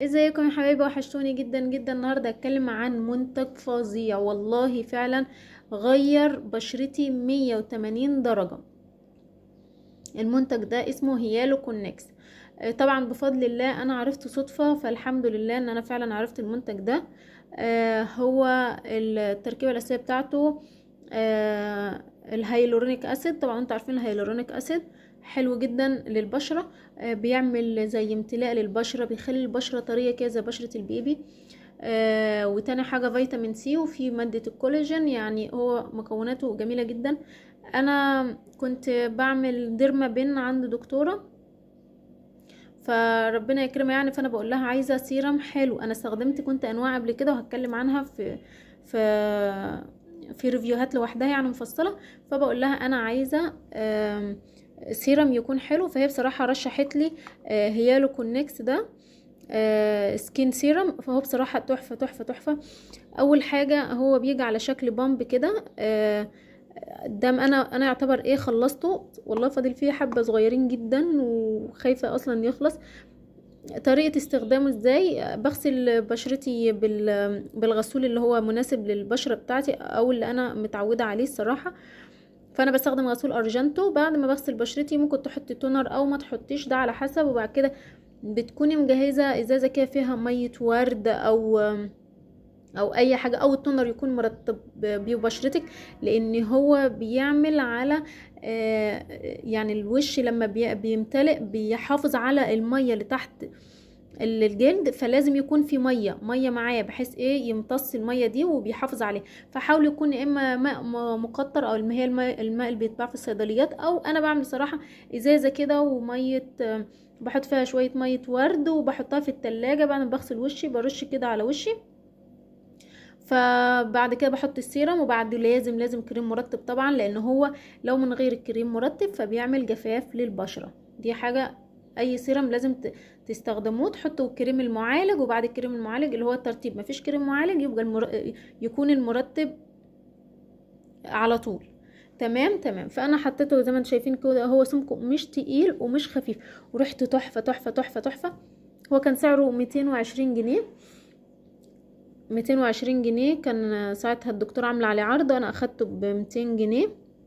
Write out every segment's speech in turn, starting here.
ازيكم يا حبايبي وحشتوني جدا جدا النهارده هتكلم عن منتج فظيع والله فعلا غير بشرتي 180 درجة المنتج ده اسمه هيالو كونكس آه، طبعا بفضل الله انا عرفت صدفة فالحمد لله ان انا فعلا عرفت المنتج ده آه، هو التركيبة الاساسية بتاعته آه، الهيلورونيك اسيد طبعا انتوا عارفين الهيلورونيك اسيد حلو جدا للبشرة آه، بيعمل زي امتلاء للبشرة بيخلي البشرة طرية كده زي بشرة البيبي آه وتاني حاجة فيتامين سي وفي مادة الكولاجين يعني هو مكوناته جميلة جدا انا كنت بعمل ديرما بين عند دكتورة فربنا يكرمها يعني فانا بقول لها عايزة سيرم حلو انا استخدمت كنت انواع قبل كده وهتكلم عنها في في في ريفيوهات لوحدها يعني مفصلة فبقول لها انا عايزة آم سيرم يكون حلو فهي بصراحة رشحت لي آه هيالو كونكس ده آه سكين سيرم فهو بصراحة تحفة تحفة تحفة اول حاجة هو بيجي على شكل بامب كده آه دام انا انا يعتبر ايه خلصته والله فاضل فيه حبة صغيرين جدا وخايفة اصلا يخلص طريقة استخدامه ازاي بغسل بشرتي بالغسول اللي هو مناسب للبشرة بتاعتي او اللي انا متعودة عليه الصراحة فانا بستخدم غسول ارجنتو بعد ما بغسل بشرتي ممكن تحطي تونر او ما تحطيش ده على حسب وبعد كده بتكوني مجهزه ازازه كده فيها ميه ورد او او اي حاجه او التونر يكون مرطب بيه بشرتك لان هو بيعمل على يعني الوش لما بيمتلئ بيحافظ على الميه اللي تحت الجلد فلازم يكون في ميه ميه معاه بحيث ايه يمتص الميه دي وبيحافظ عليه فحاول يكون يا اما ماء مقطر او هي الماء, الماء اللي بيتباع في الصيدليات او انا بعمل صراحه ازازه كده وميه بحط فيها شويه ميه ورد وبحطها في التلاجة بعد ما بغسل وشي برش كده على وشي فبعد كده بحط السيرم وبعد لازم لازم كريم مرطب طبعا لان هو لو من غير الكريم مرطب فبيعمل جفاف للبشره دي حاجه اي سيرم لازم تستخدموه تحطوا الكريم المعالج وبعد الكريم المعالج اللي هو الترطيب مفيش كريم معالج يبقى المر... يكون المرطب على طول تمام تمام فانا حطيته زي ما انتم شايفين كده هو سمكه مش تقيل ومش خفيف وريحته تحفه تحفه تحفه تحفه هو كان سعره 220 جنيه 220 جنيه كان ساعتها الدكتور عامله عليه عرض وانا اخدته ب 200 جنيه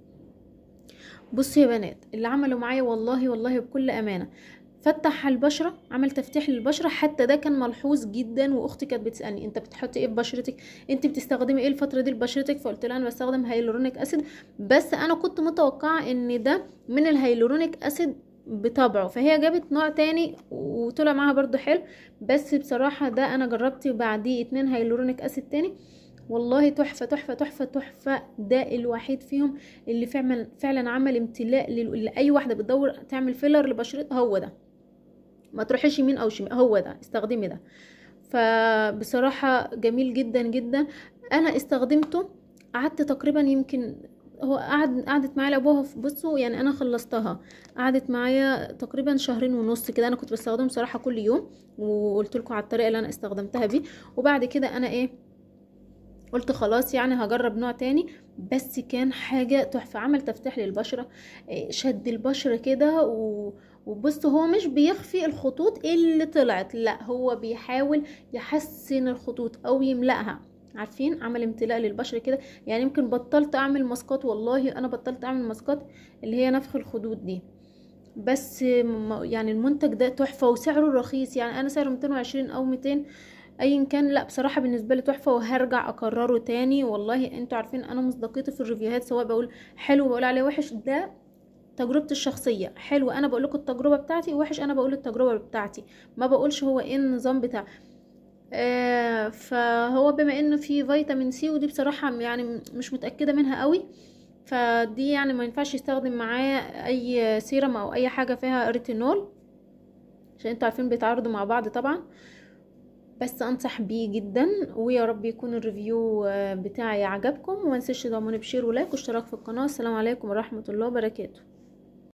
بصوا يا بنات اللي عملوا معايا والله والله بكل امانه فتح البشره عمل تفتيح للبشره حتى ده كان ملحوظ جدا واختي كانت بتسالني انت بتحطي ايه في بشرتك انت بتستخدمي ايه الفتره دي لبشرتك فقلت لها انا بستخدم هيلورونيك اسيد بس انا كنت متوقعه ان ده من الهيلورونيك اسيد بطبعه فهي جابت نوع تاني وطلع معاها برضو حلو بس بصراحه ده انا جربت بعديه اتنين هيلورونيك اسيد تاني والله تحفة تحفة تحفة تحفة ده الوحيد فيهم اللي فعلا فعلا عمل امتلاء لأي واحدة بتدور تعمل فيلر لبشرتها هو ده ما تروحيش يمين او شمال هو ده استخدمي ده فبصراحة جميل جدا جدا انا استخدمته قعدت تقريبا يمكن هو قعد قعدت معايا ابوها بصوا يعني انا خلصتها قعدت معايا تقريبا شهرين ونص كده انا كنت بستخدمه صراحه كل يوم وقلت لكم على الطريقه اللي انا استخدمتها بيه وبعد كده انا ايه قلت خلاص يعني هجرب نوع تاني بس كان حاجة تحفة عمل تفتح للبشرة شد البشرة كده و... وبص هو مش بيخفي الخطوط اللي طلعت لا هو بيحاول يحسن الخطوط او يملأها عارفين عمل امتلاء للبشره كده يعني يمكن بطلت اعمل ماسكات والله انا بطلت اعمل ماسكات اللي هي نفخ الخدود دي بس يعني المنتج ده تحفه وسعره رخيص يعني انا سعره 220 او 200 ايا كان لا بصراحه بالنسبه لي تحفه وهرجع اكرره تاني والله انتوا عارفين انا مصداقيتي في الريفيوهات سواء بقول حلو بقول عليه وحش ده تجربتي الشخصيه حلو انا بقول لكم التجربه بتاعتي وحش انا بقول التجربه بتاعتي ما بقولش هو ايه النظام بتاع آه فهو بما انه فيه فيتامين سي ودي بصراحه يعني مش متاكده منها قوي فدي يعني ما ينفعش يستخدم معاه اي سيرم او اي حاجه فيها ريتينول عشان انتوا عارفين بيتعارضوا مع بعض طبعا بس انصح بيه جدا ويا رب يكون الريفيو بتاعي عجبكم وما تنسوش تدعموني بشير ولايك واشتراك في القناه السلام عليكم ورحمه الله وبركاته